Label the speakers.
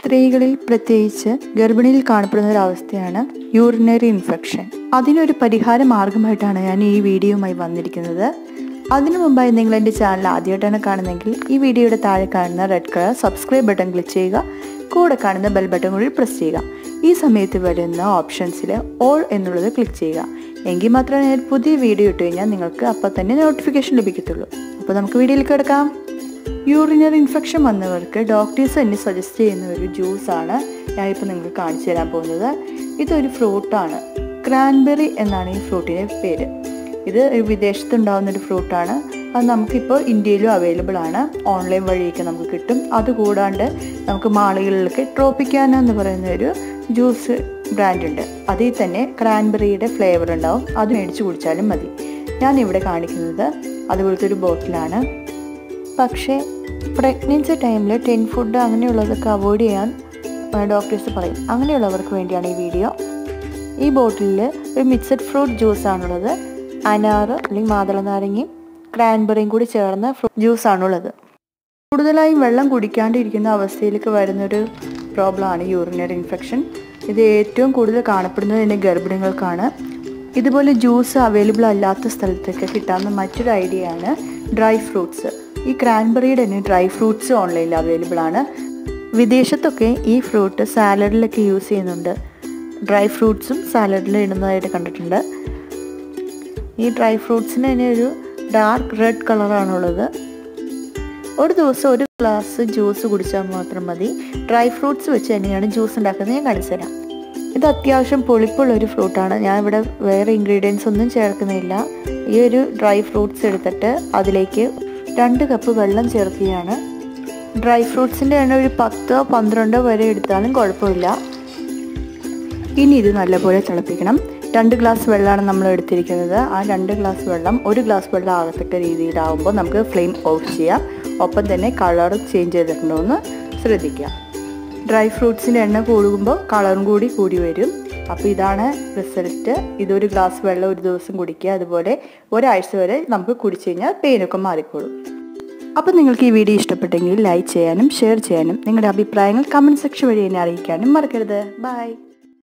Speaker 1: സ്ത്രീകളിൽ പ്രത്യേകിച്ച് ഗർഭിണിയിൽ കാണപ്പെടുന്ന ഒരു അവസ്ഥയാണ് യൂറിനറി ഇൻഫെക്ഷൻ അതിനൊരു പരിഹാര മാർഗമായിട്ടാണ് ഞാൻ ഈ വീഡിയോയുമായി വന്നിരിക്കുന്നത് അതിനു മുമ്പായി നിങ്ങൾ എൻ്റെ ചാനൽ ആദ്യമായിട്ടാണ് കാണുന്നതെങ്കിൽ ഈ വീഡിയോയുടെ താഴെ കാണുന്ന red colour subscribe button click ചെയ്യുക കൂടെ കാണുന്ന ബെൽ ബട്ടൺ കൂടി പ്രസ് ചെയ്യുക ഈ സമയത്ത് വരുന്ന ഓപ്ഷൻസിൽ ഓൾ എന്നുള്ളത് ക്ലിക്ക് ചെയ്യുക എങ്കിൽ മാത്രമേ ഞാൻ പുതിയ വീഡിയോ ഇട്ട് കഴിഞ്ഞാൽ നിങ്ങൾക്ക് അപ്പോൾ തന്നെ നോട്ടിഫിക്കേഷൻ ലഭിക്കത്തുള്ളൂ അപ്പോൾ നമുക്ക് വീഡിയോയിലേക്ക് കിടക്കാം യൂറിനറി ഇൻഫെക്ഷൻ വന്നവർക്ക് ഡോക്ടേഴ്സ് തന്നെ സജസ്റ്റ് ചെയ്യുന്ന ഒരു ജ്യൂസാണ് ഞാനിപ്പോൾ നിങ്ങൾക്ക് കാണിച്ചു തരാൻ പോകുന്നത് ഇതൊരു ഫ്രൂട്ടാണ് ക്രാൻബെറി എന്നാണ് ഈ ഫ്രൂട്ടിൻ്റെ പേര് ഇത് വിദേശത്തുണ്ടാകുന്ന ഒരു ഫ്രൂട്ടാണ് അത് നമുക്കിപ്പോൾ ഇന്ത്യയിലും അവൈലബിൾ ആണ് ഓൺലൈൻ വഴിയൊക്കെ നമുക്ക് കിട്ടും അതുകൂടാണ്ട് നമുക്ക് മാളുകളിലൊക്കെ ട്രോപ്പിക്കാന എന്ന് പറയുന്ന ഒരു ജ്യൂസ് ബ്രാൻഡ് ഉണ്ട് അതിൽ തന്നെ ക്രാൻബെറിയുടെ ഫ്ലേവർ ഉണ്ടാവും അത് മേടിച്ച് കുടിച്ചാലും മതി ഞാൻ ഇവിടെ കാണിക്കുന്നത് അതുപോലത്തെ ഒരു ബോട്ടിലാണ് പക്ഷേ പ്രഗ്നൻസി ടൈമിൽ ടെൻ ഫുഡ് അങ്ങനെയുള്ളതൊക്കെ അവോയ്ഡ് ചെയ്യാൻ ഡോക്ടേഴ്സ് പറയും അങ്ങനെയുള്ളവർക്ക് വേണ്ടിയാണ് ഈ വീഡിയോ ഈ ബോട്ടിലിൽ ഒരു മിക്സഡ് ഫ്രൂട്ട് ജ്യൂസാണുള്ളത് അനാറ് അല്ലെങ്കിൽ മാതള നാരങ്ങയും ക്രാൻബെറിയും കൂടി ചേർന്ന ഫ്രൂട്ട് ജ്യൂസാണുള്ളത് കൂടുതലായും വെള്ളം കുടിക്കാണ്ടിരിക്കുന്ന അവസ്ഥയിലേക്ക് വരുന്നൊരു പ്രോബ്ലമാണ് യൂറിനറി ഇൻഫെക്ഷൻ ഇത് ഏറ്റവും കൂടുതൽ കാണപ്പെടുന്നത് എൻ്റെ ഗർഭിണികൾക്കാണ് ഇതുപോലെ ജ്യൂസ് അവൈലബിൾ അല്ലാത്ത സ്ഥലത്തൊക്കെ കിട്ടാവുന്ന മറ്റൊരു ഐഡിയ ആണ് ഡ്രൈ ഫ്രൂട്ട്സ് ഈ ക്രാൻബെറിയുടെ തന്നെ ഡ്രൈ ഫ്രൂട്ട്സ് ഓൺലൈനിൽ അവൈലബിൾ ആണ് വിദേശത്തൊക്കെ ഈ ഫ്രൂട്ട് സാലഡിലൊക്കെ യൂസ് ചെയ്യുന്നുണ്ട് ഡ്രൈ ഫ്രൂട്ട്സും സാലഡിൽ ഇടുന്നതായിട്ട് കണ്ടിട്ടുണ്ട് ഈ ഡ്രൈ ഫ്രൂട്ട്സിന് തന്നെ ഒരു ഡാർക്ക് റെഡ് കളറാണുള്ളത് ഒരു ദിവസം ഒരു ഗ്ലാസ് ജ്യൂസ് കുടിച്ചാൽ മാത്രം മതി ഡ്രൈ ഫ്രൂട്ട്സ് വെച്ച് തന്നെയാണ് ജ്യൂസ് ഉണ്ടാക്കുന്നത് ഞാൻ കാണിച്ചു തരാം ഇത് അത്യാവശ്യം പൊളിപ്പുള്ള ഒരു ഫ്രൂട്ടാണ് ഞാൻ ഇവിടെ വേറെ ഇൻഗ്രീഡിയൻസ് ഒന്നും ചേർക്കുന്നില്ല ഈ ഒരു ഡ്രൈ ഫ്രൂട്ട്സ് എടുത്തിട്ട് അതിലേക്ക് രണ്ട് കപ്പ് വെള്ളം ചേർക്കുകയാണ് ഡ്രൈ ഫ്രൂട്ട്സിൻ്റെ എണ്ണ ഒരു പത്തോ പന്ത്രണ്ടോ വരെ എടുത്താലും കുഴപ്പമില്ല ഇനി ഇത് നല്ലപോലെ തിളപ്പിക്കണം രണ്ട് ഗ്ലാസ് വെള്ളമാണ് നമ്മൾ എടുത്തിരിക്കുന്നത് ആ രണ്ട് ഗ്ലാസ് വെള്ളം ഒരു ഗ്ലാസ് വെള്ളം ആകത്തക്ക രീതിയിലാവുമ്പോൾ നമുക്ക് ഫ്ലെയിം ഓഫ് ചെയ്യാം ഒപ്പം തന്നെ കളർ ചേഞ്ച് ചെയ്തിട്ടുണ്ടോ എന്ന് ശ്രദ്ധിക്കുക ഡ്രൈ ഫ്രൂട്ട്സിൻ്റെ എണ്ണ കൂടുമ്പോൾ കളറും കൂടി കൂടി വരും അപ്പോൾ ഇതാണ് റിസൾട്ട് ഇതൊരു ഗ്ലാസ് വെള്ളം ഒരു ദിവസം കുടിക്കുക അതുപോലെ ഒരാഴ്ച വരെ നമുക്ക് കുടിച്ചു കഴിഞ്ഞാൽ പെയിനൊക്കെ മാറിക്കോളും അപ്പോൾ നിങ്ങൾക്ക് ഈ വീഡിയോ ഇഷ്ടപ്പെട്ടെങ്കിൽ ലൈക്ക് ചെയ്യാനും ഷെയർ ചെയ്യാനും നിങ്ങളുടെ അഭിപ്രായങ്ങൾ കമൻറ്റ് സെക്ഷൻ വഴി എന്നെ അറിയിക്കാനും മറക്കരുത് ബൈ